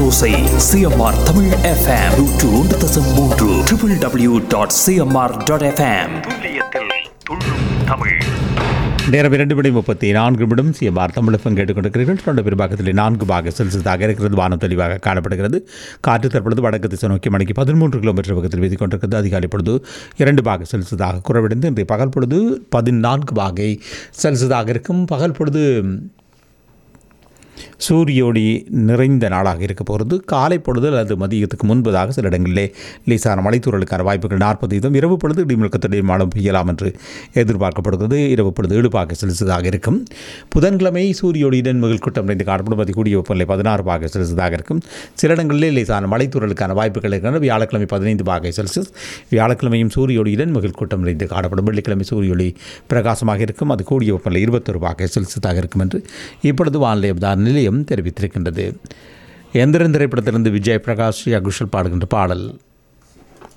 ஓசை CMR Tamil FM நூற்று ஒன்று தசம் மூன்று triple W dot CMR dot FM துல்லியத்தில் துள்ளும் தமிழ் நேரம் இரண்டு மணி முப்பத்தி நான்கு நிமிடம் சிஎம்ஆர் தமிழகம் கேட்டுக்கொண்டிருக்கிறீர்கள் தொண்ட பெரும்பாக்கத்தில் நான்கு பாக செல்சியஸாக இருக்கிறது வானம் தெளிவாக காணப்படுகிறது காற்று தற்பொழுது வடக்கு திசை நோக்கி மணிக்கு பதிமூன்று கிலோமீட்டர் வேகத்தில் வீசிக் கொண்டிருக்கிறது அதிகாலை பொழுது இரண்டு பாக செல்சியஸாக குறைவடைந்து இன்றைய பகல் பொழுது பதினான்கு பாகை செல்சியஸாக இருக்கும் பகல் பொழுது சூரியோடி நிறைந்த நாளாக இருக்க போகிறது காலை பொழுது அல்லது மதியத்துக்கு முன்பதாக சில இடங்களிலே லேசான மலைத்தூரலுக்கான வாய்ப்புகள் நாற்பது வீதம் இரவு பொழுது இடிமுழக்கத்துடைய மழை பெய்யலாம் என்று எதிர்பார்க்கப்படுகிறது இரவு பொழுது இழுபாக செலுத்ததாக இருக்கும் புதன்கிழமை சூரியோடியுடன் மிகல் கூட்டம் நிறைந்து காணப்படும் அது கூடிய வெப்பநிலை பதினாறு பாக செலுத்ததாக இருக்கும் சில இடங்களிலே லேசான மலைத்தூரலுக்கான வாய்ப்புகள் இருக்கின்றன வியாழக்கிழமை பதினைந்து பாகை செல்சியஸ் வியாழக்கிழமையும் சூரியோடியுடன் மிகல் கூட்டம் நிறைந்து காணப்படும் வெள்ளிக்கிழமை சூரியோடி பிரகாசமாக இருக்கும் அது கூடிய வெப்பநிலை இருபத்தொரு பாகை செல்சியஸாக இருக்கும் என்று இப்பொழுது வானிலை ஆதார நிலையம் தெரிவித்திருக்கின்றது எந்திரன் திரைப்படத்திலிருந்து விஜய் பிரகாஷ் ஸ்ரீ அகுஷல் பாடுகின்ற பாடல்